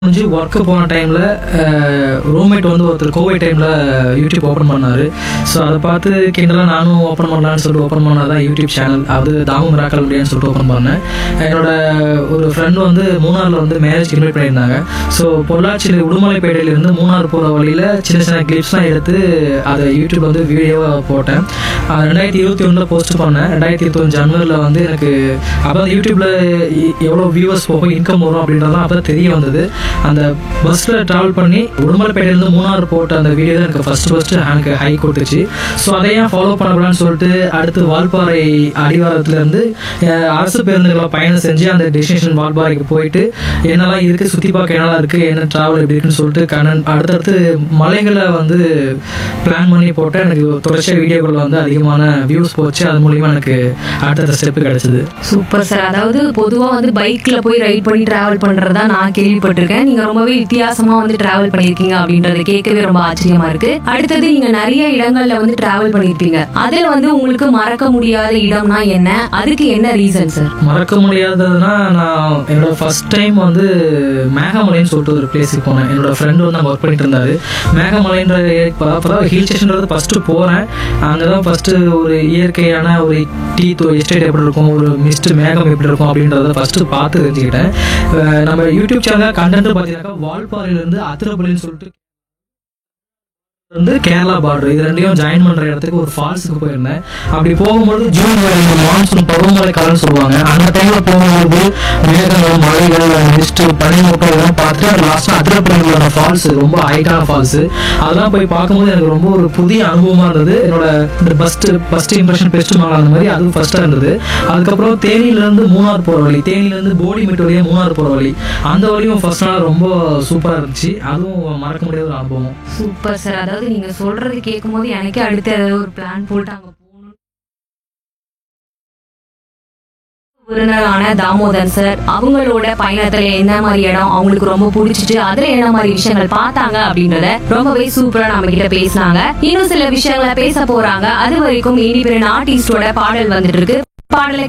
முடிஞ்சு ஒர்க்கு போன டைமில் ரூம்மேட் வந்து ஒருத்தர் கோவிட் டைமில் யூடியூப் ஓப்பன் பண்ணார் ஸோ அதை பார்த்து கிண்டலாக நானும் ஓப்பன் பண்ணலான்னு சொல்லிட்டு ஓப்பன் பண்ணால் தான் யூடியூப் சேனல் அது தாமு மிராக்கல் முடியான்னு சொல்லிட்டு ஓப்பன் பண்ணேன் என்னோட ஒரு ஃப்ரெண்டு வந்து மூணாரில் வந்து மேரேஜ் இன்வைட் பண்ணியிருந்தாங்க ஸோ பொள்ளாச்சியில் உடுமலைப்பேட்டையிலேருந்து மூணார் போகிற வழியில் சின்ன சின்ன கிளிப்ஸ்லாம் எடுத்து அதை யூடியூப்ல வந்து வீடியோவாக போட்டேன் அது ரெண்டாயிரத்தி இருபத்தி ஒன்றில் போஸ்ட் பண்ணேன் ரெண்டாயிரத்தி இருபத்தொன்று ஜனவரியில் வந்து எனக்கு அப்போ யூடியூப்ல எ- எவ்வளோ வியூவர்ஸ் போகும் இன்கம் வரும் அப்படின்றதான் அப்போ தெரிய வந்தது அந்த பஸ்ஸில் ட்ராவல் பண்ணி உடுமலைப்பேட்டையிலேருந்து மூணார் போட்ட அந்த வீடியோ தான் எனக்கு ஃபர்ஸ்ட் ஃபர்ஸ்ட் எனக்கு ஹை கொடுத்துச்சு ஸோ அதையும் ஃபாலோ பண்ணக்கூடாதுன்னு சொல்லிட்டு அடுத்து வால்பாறை அடிவாரத்துலேருந்து அரசு பேருந்துகளை பயணம் செஞ்சு அந்த டெஸ்டினேஷன் வால்பாறைக்கு போயிட்டு என்னெல்லாம் இருக்குது சுற்றி பார்க்க என்னெல்லாம் இருக்குது என்ன ட்ராவல் எப்படி இருக்குன்னு சொல்லிட்டு கண்ணன் அடுத்தடுத்து மலைகளை வந்து பிளான் பண்ணி போட்டு எனக்கு தொடர்ச்சியாக வீடியோக்கள் வந்து அதிகமான வியூஸ் போச்சு அது மூலியமா எனக்கு அடுத்தடுத்த ஸ்டெப்பு கிடைச்சது சூப்பர் சார் அதாவது பொதுவா வந்து பைக்ல போய் ரைட் பண்ணி டிராவல் பண்றதா நான் கேள்விப்பட்டிருக்கேன் நீங்க ரொம்பவே வித்தியாசமா வந்து டிராவல் பண்ணிருக்கீங்க அப்படின்றது கேட்கவே ரொம்ப ஆச்சரியமா இருக்கு அடுத்தது நீங்க நிறைய இடங்கள்ல வந்து டிராவல் பண்ணிருப்பீங்க அதுல வந்து உங்களுக்கு மறக்க முடியாத இடம்னா என்ன அதுக்கு என்ன ரீசன் சார் மறக்க முடியாததுன்னா நான் என்னோட ஃபர்ஸ்ட் டைம் வந்து மேகமலைன்னு சொல்லிட்டு ஒரு பிளேஸுக்கு போனேன் என்னோட ஃப்ரெண்டு வந்து அங்கே ஒர்க் பண்ணிட்டு இருந்தாரு மேகமலைன்ற அப்போதான் ஹில் ஸ்டேஷன்றது ஃபஸ்ட்டு போகிறேன் அங்கே தான் ஃபஸ்ட்டு ஒரு இயற்கையான ஒரு டீ எஸ்டேட் எப்படி இருக்கும் ஒரு மிஸ்ட் மேகம் எப்படி இருக்கும் அப்படின்றத ஃபஸ்ட்டு பார்த்து தெரிஞ்சுக்கிட்டேன் அஹ் நம்ம யூடியூப் சேனல் கண்டென்ட் பார்த்தீங்கன்னாக்கா வால்பாறையிலேருந்து அத்திரப்பள்ளின்னு சொல்லிட்டு வந்து கேரளா பார்டர் இது ரெண்டையும் ஜாயின் பண்ற இடத்துக்கு ஒரு ஃபால்ஸுக்கு போயிருந்தேன் அப்படி போகும்போது ஜூன் வேலை மான்சூன் பருவமழை காலம்னு சொல்லுவாங்க அந்த டைம்ல போகும்போது மேகங்கள் மலைகள் மிஸ்ட் பனிமூட்டம் இதெல்லாம் பார்த்துட்டு லாஸ்ட்டாக அதிரப்பள்ளியில் ஃபால்ஸ் ரொம்ப ஹைட்டான ஃபால்ஸ் அதெல்லாம் போய் பார்க்கும்போது எனக்கு ரொம்ப ஒரு புதிய அனுபவமா இருந்தது என்னோட இந்த first first impression best model அந்த மாதிரி அது ஃபர்ஸ்டா இருந்தது அதுக்கப்புறம் தேனியில இருந்து மூணார் போற வழி தேனியில இருந்து போடிமெட்டு வழியா மூணார் போற வழி அந்த வழியும் ஃபர்ஸ்ட் நாள் ரொம்ப சூப்பரா இருந்துச்சு அதுவும் மறக்க முடியாத ஒரு அனுபவம் சூப்பர் சார் அதாவது நீங்க சொல்றது கேட்கும் போது எனக்கே அடுத்து ஏதாவது ஒரு பிளான் போட்டு அங்க போகணும் விருந்தினரான தாமோதன் சார் அவங்களோட பயணத்துல என்ன மாதிரி இடம் அவங்களுக்கு ரொம்ப பிடிச்சிட்டு அதுல என்ன மாதிரி விஷயங்கள் பார்த்தாங்க அப்படின்றத ரொம்பவே சூப்பரா நம்ம கிட்ட பேசினாங்க இன்னும் சில விஷயங்களை பேச போறாங்க அது வரைக்கும் இனி பெரிய ஆர்டிஸ்டோட பாடல் வந்துட்டு இருக்கு பாடலை